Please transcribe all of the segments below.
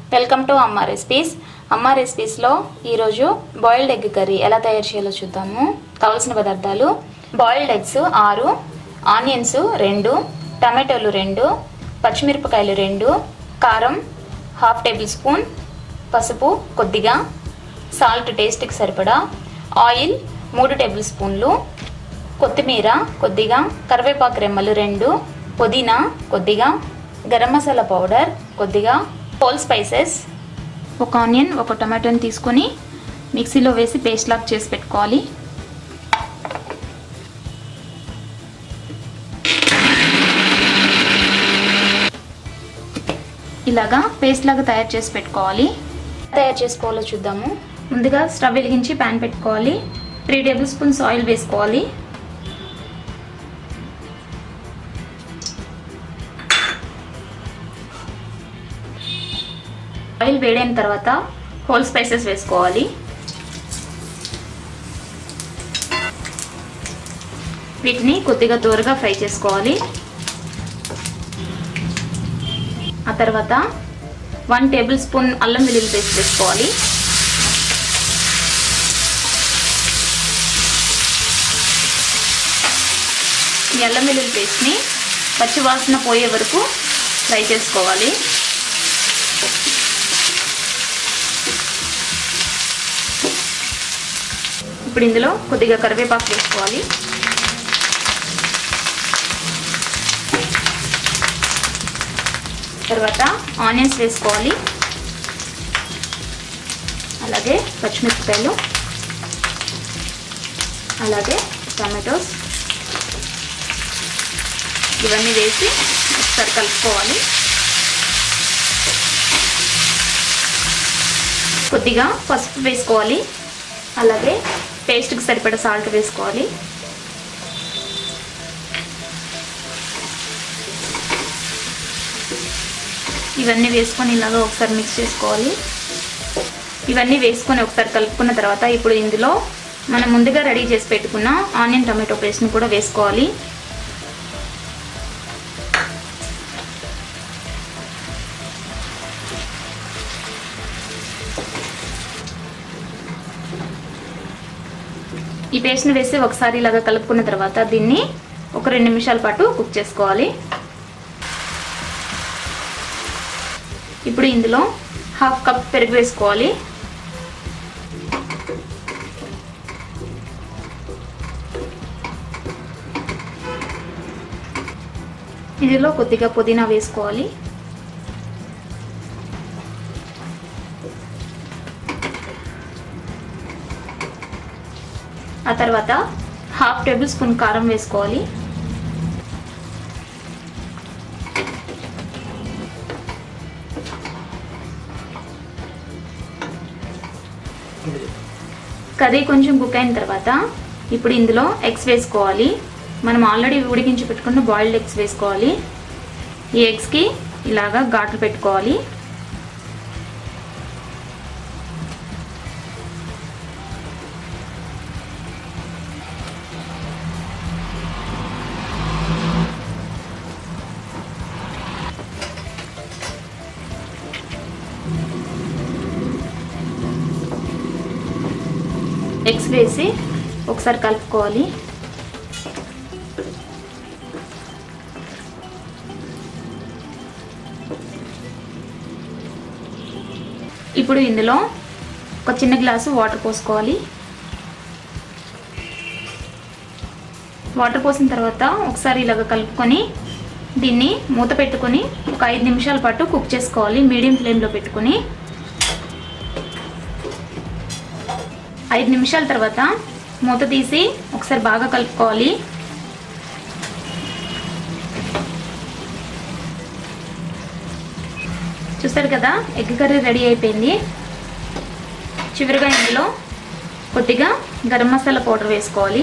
welcome to Amma recipes Amma రెసిపీస్లో ఈరోజు boiled egg curry ఎలా తయారు చేయాలో చూద్దాము కావలసిన పదార్థాలు బాయిల్డ్ ఎగ్స్ ఆరు ఆనియన్స్ రెండు టమాటోలు రెండు పచ్చిమిరపకాయలు రెండు కారం హాఫ్ టేబుల్ స్పూన్ పసుపు కొద్దిగా సాల్ట్ టేస్ట్కి సరిపడా ఆయిల్ మూడు టేబుల్ స్పూన్లు కొత్తిమీర కొద్దిగా కరివేపాకు రెమ్మలు రెండు పుదీనా కొద్దిగా గరం మసాలా పౌడర్ కొద్దిగా హోల్ స్పైసెస్ ఒక ఆనియన్ ఒక టమాటోని తీసుకొని మిక్సీలో వేసి పేస్ట్ లాగా చేసి పెట్టుకోవాలి ఇలాగా పేస్ట్ లాగా తయారు చేసి పెట్టుకోవాలి తయారు చేసుకోవాలో చూద్దాము ముందుగా స్టవ్ వెలిగించి ప్యాన్ పెట్టుకోవాలి త్రీ టేబుల్ స్పూన్స్ ఆయిల్ వేసుకోవాలి ఆయిల్ వేడైన తర్వాత హోల్ స్పైసెస్ వేసుకోవాలి వీటిని కొద్దిగా దూరగా ఫ్రై చేసుకోవాలి ఆ తర్వాత వన్ టేబుల్ స్పూన్ అల్లం వెల్లుల్లి పేస్ట్ వేసుకోవాలి ఈ అల్లం వెల్లుల్లి పేస్ట్ని పచ్చివాసన పోయే వరకు ఫ్రై చేసుకోవాలి ఇప్పుడు ఇందులో కొద్దిగా కరివేపాకు వేసుకోవాలి తర్వాత ఆనియన్స్ వేసుకోవాలి అలాగే పచ్చిమిరపకాయలు అలాగే టమాటోస్ ఇవన్నీ వేసి ఒకసారి కలుపుకోవాలి కొద్దిగా పసుపు వేసుకోవాలి అలాగే పేస్ట్కి సరిపడా సాల్ట్ వేసుకోవాలి ఇవన్నీ వేసుకొని ఇలాగా ఒకసారి మిక్స్ చేసుకోవాలి ఇవన్నీ వేసుకొని ఒకసారి కలుపుకున్న తర్వాత ఇప్పుడు ఇందులో మనం ముందుగా రెడీ చేసి పెట్టుకున్న ఆనియన్ టమాటో పేస్ట్ని కూడా వేసుకోవాలి ఈ పేస్ట్ని వేసి ఒకసారి ఇలాగా కలుపుకున్న తర్వాత దీన్ని ఒక రెండు నిమిషాల పాటు కుక్ చేసుకోవాలి ఇప్పుడు ఇందులో హాఫ్ కప్ పెరుగు వేసుకోవాలి ఇందులో కొద్దిగా పుదీనా వేసుకోవాలి ఆ తర్వాత హాఫ్ టేబుల్ స్పూన్ కారం వేసుకోవాలి కర్రీ కొంచెం కుక్ అయిన తర్వాత ఇప్పుడు ఇందులో ఎగ్స్ వేసుకోవాలి మనం ఆల్రెడీ ఉడికించి పెట్టుకున్న బాయిల్డ్ ఎగ్స్ వేసుకోవాలి ఈ ఎగ్స్కి ఇలాగా ఘాట్లు పెట్టుకోవాలి ఎగ్స్ వేసి ఒకసారి కలుపుకోవాలి ఇప్పుడు ఇందులో ఒక చిన్న గ్లాసు వాటర్ పోసుకోవాలి వాటర్ పోసిన తర్వాత ఒకసారి ఇలాగ కలుపుకొని దీన్ని మూత పెట్టుకొని ఒక ఐదు నిమిషాల పాటు కుక్ చేసుకోవాలి మీడియం ఫ్లేమ్లో పెట్టుకొని ఐదు నిమిషాల తర్వాత మూత తీసి ఒకసారి బాగా కలుపుకోవాలి చూస్తారు కదా ఎగ్ కర్రీ రెడీ అయిపోయింది చివరిగా ఇందులో కొద్దిగా గరం మసాలా పౌడర్ వేసుకోవాలి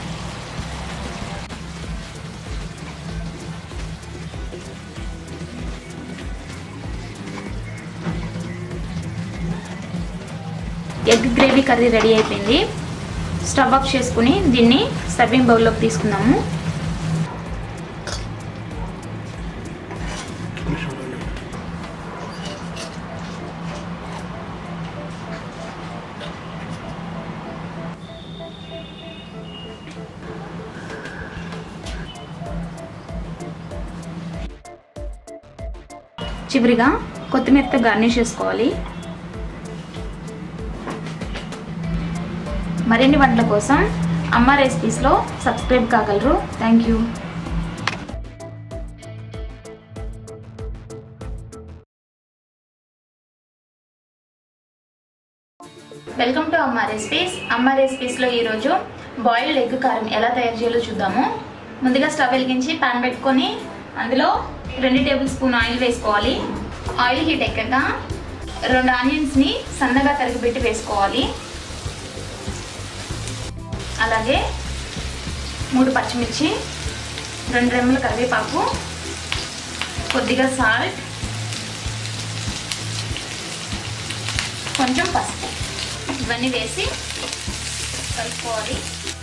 ఎగ్ గ్రేవీ కర్రీ రెడీ అయిపోయింది స్టవ్ ఆఫ్ చేసుకుని దీన్ని సర్వింగ్ బౌల్లోకి తీసుకుందాము చివరిగా కొత్తిమీరతో గార్నిష్ చేసుకోవాలి మరిన్ని వంటల కోసం అమ్మ రెసిపీస్లో సబ్స్క్రైబ్ కాగలరు thank you welcome to Amma recipes Amma రెసిపీస్లో ఈరోజు బాయిల్డ్ ఎగ్ కారం ఎలా తయారు చేయాలో చూద్దాము ముందుగా స్టవ్ వెలిగించి పాన్ పెట్టుకొని అందులో రెండు టేబుల్ స్పూన్ ఆయిల్ వేసుకోవాలి ఆయిల్ హీట్ ఎక్కాక రెండు ఆనియన్స్ని సన్నగా తరిగిపెట్టి వేసుకోవాలి అలాగే మూడు పచ్చిమిర్చి రెండు రెమ్మల కరివేపాకు కొద్దిగా సాల్ట్ కొంచెం పసుపు ఇవన్నీ వేసి కలుపుకోవాలి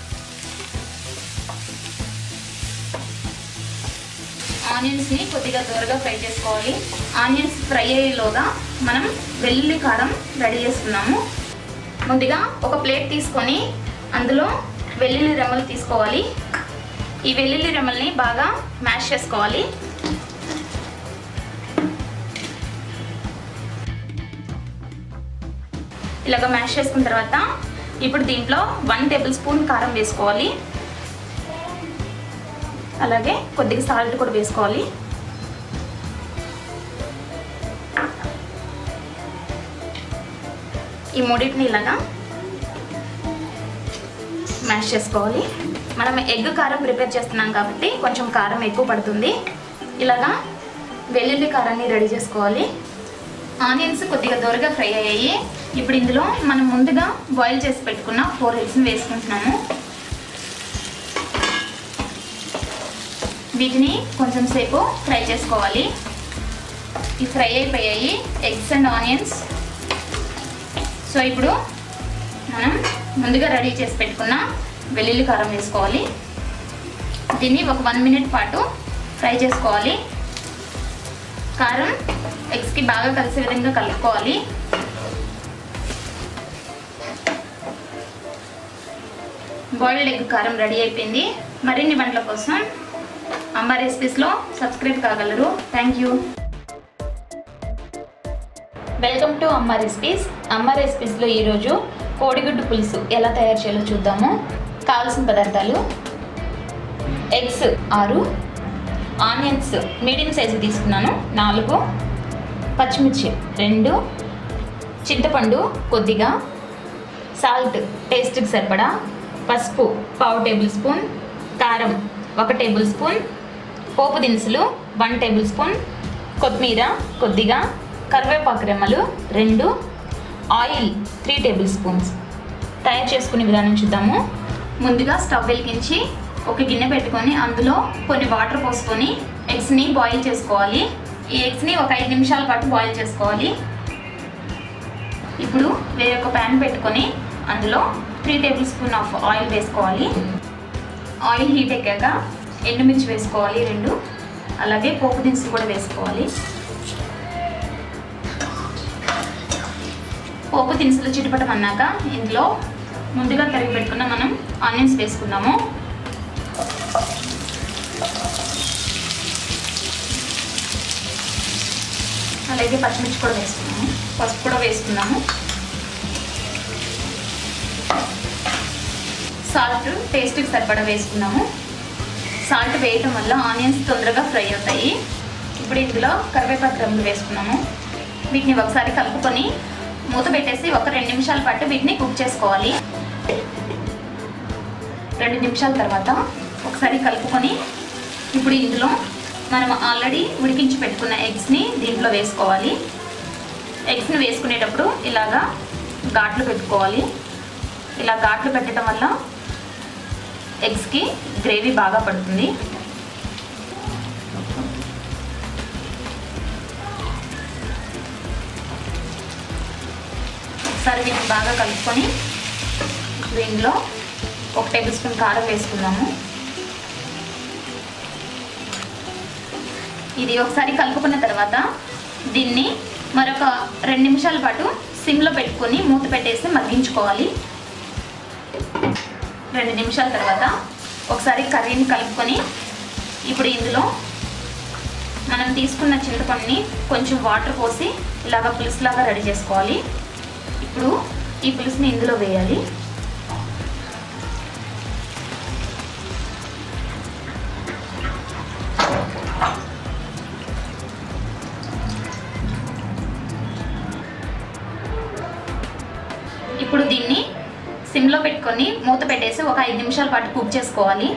ఆనియన్స్ని కొద్దిగా దూరగా ఫ్రై చేసుకోవాలి ఆనియన్స్ ఫ్రై అయ్యేలోగా మనం వెల్లుల్లి కారం రెడీ చేసుకున్నాము ముందుగా ఒక ప్లేట్ తీసుకొని అందులో వెల్లుల్లి రెమ్మలు తీసుకోవాలి ఈ వెల్లుల్లి రెమ్మల్ని బాగా మ్యాష్ చేసుకోవాలి ఇలాగ మ్యాష్ చేసుకున్న తర్వాత ఇప్పుడు దీంట్లో వన్ టేబుల్ స్పూన్ కారం వేసుకోవాలి అలాగే కొద్దిగా సాల్ట్ కూడా వేసుకోవాలి ఈ మూడింటిని ఇలాగా మ్యాష్ చేసుకోవాలి మనం ఎగ్ కారం ప్రిపేర్ చేస్తున్నాం కాబట్టి కొంచెం కారం ఎక్కువ పడుతుంది ఇలాగా వెల్లుల్లి కారాన్ని రెడీ చేసుకోవాలి ఆనియన్స్ కొద్దిగా దూరగా ఫ్రై అయ్యాయి ఇప్పుడు ఇందులో మనం ముందుగా బాయిల్ చేసి పెట్టుకున్న ఫోర్ ఎగ్స్ని వేసుకుంటున్నాము వీటిని కొంచెం సేపు ఫ్రై చేసుకోవాలి ఈ ఫ్రై అయిపోయాయి ఎగ్స్ అండ్ ఆనియన్స్ సో ఇప్పుడు మనం ముందుగా రెడీ చేసి పెట్టుకున్న వెల్లుల్లి కారం వేసుకోవాలి దీన్ని ఒక వన్ మినిట్ పాటు ఫ్రై చేసుకోవాలి కారం ఎగ్స్కి బాగా కలిసే విధంగా కలుపుకోవాలి బాయిల్డ్ ఎగ్ కారం రెడీ అయిపోయింది మరిన్ని వంటల కోసం అమ్మ రెసిపీస్లో సబ్స్క్రైబ్ కాగలరు thank you welcome to Amma recipes Amma రెసిపీస్లో ఈరోజు కోడిగుడ్డు పులుసు ఎలా తయారు చేయాలో చూద్దాము కావాల్సిన పదార్థాలు ఎగ్స్ ఆరు ఆనియన్స్ మీడియం సైజు తీసుకున్నాను నాలుగు పచ్చిమిర్చి రెండు చింతపండు కొద్దిగా సాల్ట్ టేస్ట్కి సరిపడా పసుపు పావు టేబుల్ స్పూన్ కారం ఒక టేబుల్ స్పూన్ పోపు దినుసులు వన్ టేబుల్ స్పూన్ కొత్తిమీర కొద్దిగా కరివేపాకు రెమ్మలు రెండు ఆయిల్ త్రీ టేబుల్ స్పూన్స్ తయారు చేసుకునే విధానం చూద్దాము ముందుగా స్టవ్ వెలిగించి ఒక గిన్నె పెట్టుకొని అందులో కొన్ని వాటర్ పోసుకొని ఎగ్స్ని బాయిల్ చేసుకోవాలి ఈ ఎగ్స్ని ఒక ఐదు నిమిషాల పాటు బాయిల్ చేసుకోవాలి ఇప్పుడు వేరొక ప్యాన్ పెట్టుకొని అందులో three tablespoon of oil వేసుకోవాలి ఆయిల్ హీట్ ఎక్కాక ఎండుమిర్చి వేసుకోవాలి రెండు అలాగే పోపు దినుసులు కూడా వేసుకోవాలి పోపు దినుసులు చిటపటం అన్నాక ఇందులో ముందుగా తరిగి పెట్టుకున్న మనం ఆనియన్స్ వేసుకుందాము అలాగే పచ్చిమిర్చి కూడా వేసుకున్నాము పసుపు కూడా వేసుకున్నాము సాల్ట్ టేస్ట్కి సరిపడా వేసుకున్నాము సాల్ట్ వేయటం వల్ల ఆనియన్స్ తొందరగా ఫ్రై అవుతాయి ఇప్పుడు ఇందులో కరివేపాకు రమ్ములు వేసుకున్నాము వీటిని ఒకసారి కలుపుకొని మూత పెట్టేసి ఒక రెండు నిమిషాల పాటు వీటిని కుక్ చేసుకోవాలి రెండు నిమిషాల తర్వాత ఒకసారి కలుపుకొని ఇప్పుడు ఇందులో మనం ఆల్రెడీ ఉడికించి పెట్టుకున్న ఎగ్స్ని దీంట్లో వేసుకోవాలి ఎగ్స్ని వేసుకునేటప్పుడు ఇలాగా ఘాట్లు పెట్టుకోవాలి ఇలా ఘాట్లు పెట్టడం వల్ల ఎగ్స్కి గ్రేవీ బాగా పడుతుంది ఒకసారి వీటిని బాగా కలుపుకొని దీనిలో ఒక టేబుల్ స్పూన్ కారం వేసుకుందాము ఇది ఒకసారి కలుపుకున్న తర్వాత దీన్ని మరొక రెండు నిమిషాల పాటు సిమ్లో పెట్టుకొని మూత పెట్టేసి మగ్గించుకోవాలి రెండు నిమిషాల తర్వాత ఒకసారి కర్రీని కలుపుకొని ఇప్పుడు ఇందులో మనం తీసుకున్న చింతపండుని కొంచెం వాటర్ పోసి ఇలాగ పులుసులాగా రెడీ చేసుకోవాలి ఇప్పుడు ఈ పులుసుని ఇందులో వేయాలి ఇప్పుడు దీన్ని సిమ్లో పెట్టుకొని మూత పెట్టేసి ఒక ఐదు నిమిషాల పాటు కుక్ చేసుకోవాలి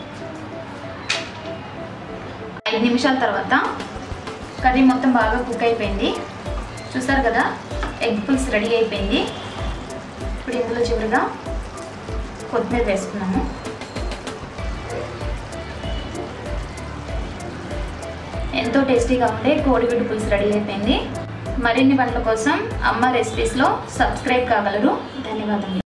ఐదు నిమిషాల తర్వాత కర్రీ మొత్తం బాగా కుక్ అయిపోయింది చూసారు కదా ఎగ్ పులుసు రెడీ అయిపోయింది ఇప్పుడు ఇందులో చివరిగా కొత్తిమీర వేసుకున్నాము ఎంతో టేస్టీగా ఉండే కోడిగుడ్డు పులుసు రెడీ అయిపోయింది మరిన్ని వంటల కోసం అమ్మ రెసిపీస్లో సబ్స్క్రైబ్ కాగలరు ధన్యవాదములు